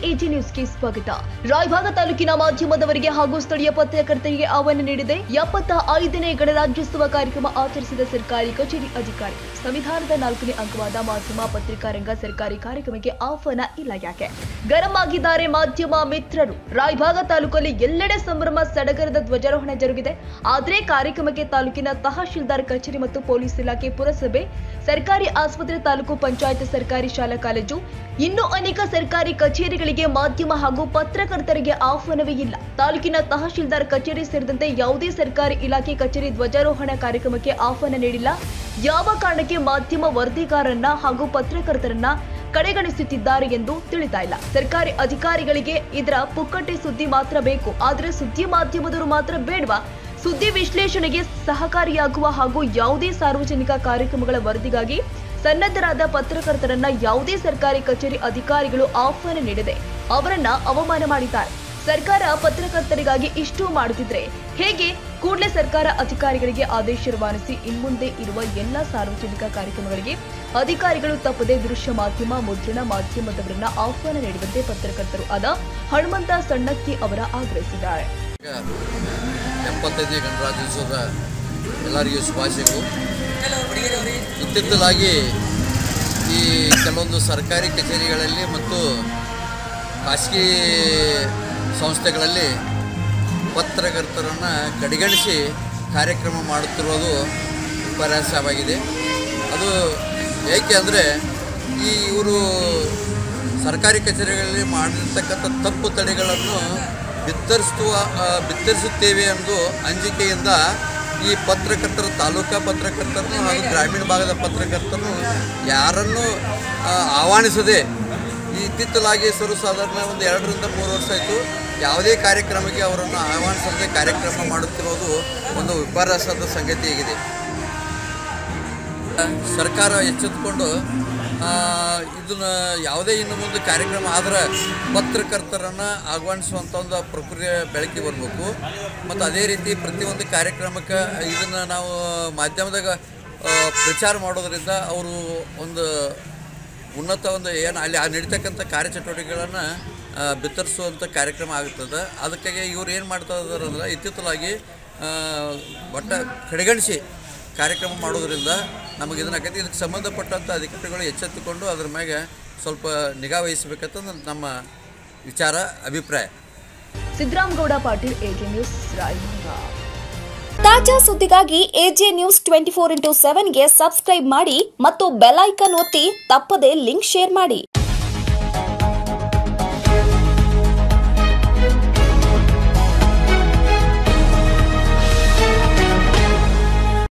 AG ನ್ಯೂಸ್ಗೆ ಸ್ವಾಗತ ರಾಯಭಾಗ ತಾಲೂಕಿನ ಮಾಧ್ಯಮದವರಿಗೆ ಹಾಗೂ ಸ್ಥಳೀಯ ಪತ್ರಕರ್ತರಿಗೆ ಆಹ್ವಾನ ನೀಡಿದೆ ಎಪ್ಪತ್ತ ಐದನೇ ಗಣರಾಜ್ಯೋತ್ಸವ ಕಾರ್ಯಕ್ರಮ ಆಚರಿಸಿದ ಸರ್ಕಾರಿ ಕಚೇರಿ ಅಧಿಕಾರಿ ಸಂವಿಧಾನದ ನಾಲ್ಕನೇ ಅಂಕವಾದ ಮಾಧ್ಯಮ ಪತ್ರಿಕಾ ರಂಗ ಸರ್ಕಾರಿ ಕಾರ್ಯಕ್ರಮಕ್ಕೆ ಆಹ್ವಾನ ಇಲ್ಲ ಯಾಕೆ ಗರಂ ಆಗಿದ್ದಾರೆ ಮಾಧ್ಯಮ ಮಿತ್ರರು ರಾಯಭಾಗ ತಾಲೂಕಲ್ಲಿ ಎಲ್ಲೆಡೆ ಸಂಭ್ರಮ ಸಡಗರದ ಧ್ವಜಾರೋಹಣ ಜರುಗಿದೆ ಆದರೆ ಕಾರ್ಯಕ್ರಮಕ್ಕೆ ತಾಲೂಕಿನ ತಹಶೀಲ್ದಾರ್ ಕಚೇರಿ ಮತ್ತು ಪೊಲೀಸ್ ಇಲಾಖೆ ಪುರಸಭೆ ಸರ್ಕಾರಿ ಆಸ್ಪತ್ರೆ ತಾಲೂಕು ಪಂಚಾಯತ್ ಸರ್ಕಾರಿ ಶಾಲಾ ಕಾಲೇಜು ಇನ್ನೂ ಅನೇಕ ಸರ್ಕಾರಿ ಕಚೇರಿಗಳಿಗೆ ಮಾಧ್ಯಮ ಹಾಗೂ ಪತ್ರಕರ್ತರಿಗೆ ಆಹ್ವಾನವೇ ಇಲ್ಲ ತಾಲೂಕಿನ ತಹಶೀಲ್ದಾರ್ ಕಚೇರಿ ಸೇರಿದಂತೆ ಯಾವುದೇ ಸರ್ಕಾರಿ ಇಲಾಖೆ ಕಚೇರಿ ಧ್ವಜಾರೋಹಣ ಕಾರ್ಯಕ್ರಮಕ್ಕೆ ಆಹ್ವಾನ ನೀಡಿಲ್ಲ ಯಾವ ಕಾರಣಕ್ಕೆ ಮಾಧ್ಯಮ ವರದಿಗಾರರನ್ನ ಹಾಗೂ ಪತ್ರಕರ್ತರನ್ನ ಕಡೆಗಣಿಸುತ್ತಿದ್ದಾರೆ ಎಂದು ತಿಳಿತಾ ಇಲ್ಲ ಸರ್ಕಾರಿ ಅಧಿಕಾರಿಗಳಿಗೆ ಇದರ ಪುಕ್ಕಟೆ ಸುದ್ದಿ ಮಾತ್ರ ಬೇಕು ಆದರೆ ಸುದ್ದಿ ಮಾಧ್ಯಮದವರು ಮಾತ್ರ ಬೇಡವಾ ಸುದ್ದಿ ವಿಶ್ಲೇಷಣೆಗೆ ಸಹಕಾರಿಯಾಗುವ ಹಾಗೂ ಯಾವುದೇ ಸಾರ್ವಜನಿಕ ಕಾರ್ಯಕ್ರಮಗಳ ವರದಿಗಾಗಿ ಸನ್ನದ್ಧರಾದ ಪತ್ರಕರ್ತರನ್ನ ಯಾವುದೇ ಸರ್ಕಾರಿ ಕಚೇರಿ ಅಧಿಕಾರಿಗಳು ಆಹ್ವಾನ ನೀಡದೆ ಅವರನ್ನ ಅವಮಾನ ಮಾಡಿದ್ದಾರೆ ಸರ್ಕಾರ ಪತ್ರಕರ್ತರಿಗಾಗಿ ಇಷ್ಟು ಮಾಡುತ್ತಿದ್ರೆ ಹೇಗೆ ಕೂಡಲೇ ಸರ್ಕಾರ ಅಧಿಕಾರಿಗಳಿಗೆ ಆದೇಶ ರವಾನಿಸಿ ಇನ್ಮುಂದೆ ಇರುವ ಎಲ್ಲಾ ಸಾರ್ವಜನಿಕ ಕಾರ್ಯಕ್ರಮಗಳಿಗೆ ಅಧಿಕಾರಿಗಳು ತಪ್ಪದೆ ದೃಶ್ಯ ಮಾಧ್ಯಮ ಮುದ್ರಣ ಮಾಧ್ಯಮದವರನ್ನ ಆಹ್ವಾನ ನೀಡುವಂತೆ ಪತ್ರಕರ್ತರು ಆದ ಹನುಮಂತ ಸಣ್ಣಕ್ಕಿ ಅವರ ಆಗ್ರಹಿಸಿದ್ದಾರೆ ಈಗ ಎಪ್ಪತ್ತೈದನೇ ಗಣರಾಜ್ಯೋತ್ಸವದ ಎಲ್ಲರಿಗೂ ಶುಭಾಶಯಗಳು ಇತ್ತಿತ್ತಲಾಗಿ ಈ ಕೆಲವೊಂದು ಸರ್ಕಾರಿ ಕಚೇರಿಗಳಲ್ಲಿ ಮತ್ತು ಖಾಸಗಿ ಸಂಸ್ಥೆಗಳಲ್ಲಿ ಪತ್ರಕರ್ತರನ್ನು ಕಡೆಗಣಿಸಿ ಕಾರ್ಯಕ್ರಮ ಮಾಡುತ್ತಿರುವುದು ವಿಪರ್ಯಾಸವಾಗಿದೆ ಅದು ಏಕೆ ಅಂದರೆ ಈ ಇವರು ಸರ್ಕಾರಿ ಕಚೇರಿಗಳಲ್ಲಿ ಮಾಡಿರ್ತಕ್ಕಂಥ ತಪ್ಪು ತಡೆಗಳನ್ನು ಬಿತ್ತರಿಸುವ ಆ, ಬಿತ್ತರಿಸುತ್ತೇವೆ ಎಂದು ಅಂಜಿಕೆಯಿಂದ ಈ ಪತ್ರಕರ್ತರು ತಾಲೂಕಾ ಪತ್ರಕರ್ತರನ್ನು ಹಾಗೂ ಗ್ರಾಮೀಣ ಭಾಗದ ಪತ್ರಕರ್ತರನ್ನು ಯಾರನ್ನೂ ಆ, ಆಹ್ವಾನಿಸದೆ ಈ ಇತ್ತಿತ್ತಲಾಗಿ ಸರ್ವಸಾಧಾರಣ ಒಂದು ಎರಡರಿಂದ ಮೂರು ವರ್ಷ ಆಯಿತು ಯಾವುದೇ ಕಾರ್ಯಕ್ರಮಕ್ಕೆ ಅವರನ್ನು ಆಹ್ವಾನಿಸದೆ ಕಾರ್ಯಕ್ರಮ ಮಾಡುತ್ತಿರುವುದು ಒಂದು ವಿಪರ್ಯಾಸದ ಸಂಗತಿಯಾಗಿದೆ ಸರ್ಕಾರ ಎಚ್ಚೆತ್ತುಕೊಂಡು ಆ, ಇದನ್ನ ಯಾವುದೇ ಇನ್ನು ಮುಂದೆ ಕಾರ್ಯಕ್ರಮ ಆದ್ರೆ ಪತ್ರಕರ್ತರನ್ನು ಆಹ್ವಾನಿಸುವಂಥ ಒಂದು ಪ್ರಕ್ರಿಯೆ ಬೆಳಕಿಗೆ ಬರಬೇಕು ಮತ್ತು ಅದೇ ರೀತಿ ಪ್ರತಿಯೊಂದು ಕಾರ್ಯಕ್ರಮಕ್ಕೆ ಇದನ್ನು ನಾವು ಮಾಧ್ಯಮದಾಗ ಆ, ಪ್ರಚಾರ ಮಾಡೋದ್ರಿಂದ ಅವರು ಒಂದು ಉನ್ನತ ಒಂದು ಏನು ಅಲ್ಲಿ ಆ ನಡೀತಕ್ಕಂಥ ಕಾರ್ಯಚಟುವಟಿಕೆಗಳನ್ನು ಬಿತ್ತರಿಸುವಂಥ ಕಾರ್ಯಕ್ರಮ ಆಗುತ್ತದೆ ಅದಕ್ಕಾಗಿ ಇವ್ರು ಏನು ಮಾಡ್ತಾ ಇದ್ದಾರೆ ಅಂದ್ರೆ ಇತ್ತಿತ್ತಲಾಗಿ ಆ, ಒಟ್ಟ ಕಡೆಗಣಿಸಿ ಕಾರ್ಯಕ್ರಮ ಮಾಡೋದ್ರಿಂದ ನಮಗೆ ಇದನ್ನಾಕೈತಿ ಇದಕ್ಕೆ ಸಂಬಂಧಪಟ್ಟಂಥ ಅಧಿಕಾರಿಗಳು ಎಚ್ಚೆತ್ತುಕೊಂಡು ಅದ್ರ ಮ್ಯಾಗೆ ಸ್ವಲ್ಪ ನಿಗಾ ವಹಿಸಬೇಕಂತ ನಮ್ಮ ವಿಚಾರ ಅಭಿಪ್ರಾಯ ಸಿದ್ದರಾಮಗೌಡ ಪಾಟೀಲ್ ಎಜೆ ನ್ಯೂಸ್ ರಾಯಭಾಗ ತಾಜಾ ಸುದ್ದಿಗಾಗಿ AJ news twenty four into ಸೆವೆನ್ಗೆ ಸಬ್ಸ್ಕ್ರೈಬ್ ಮಾಡಿ ಮತ್ತು ಬೆಲ್ ಐಕನ್ ಒತ್ತಿ ತಪ್ಪದೇ ಲಿಂಕ್ ಶೇರ್ ಮಾಡಿ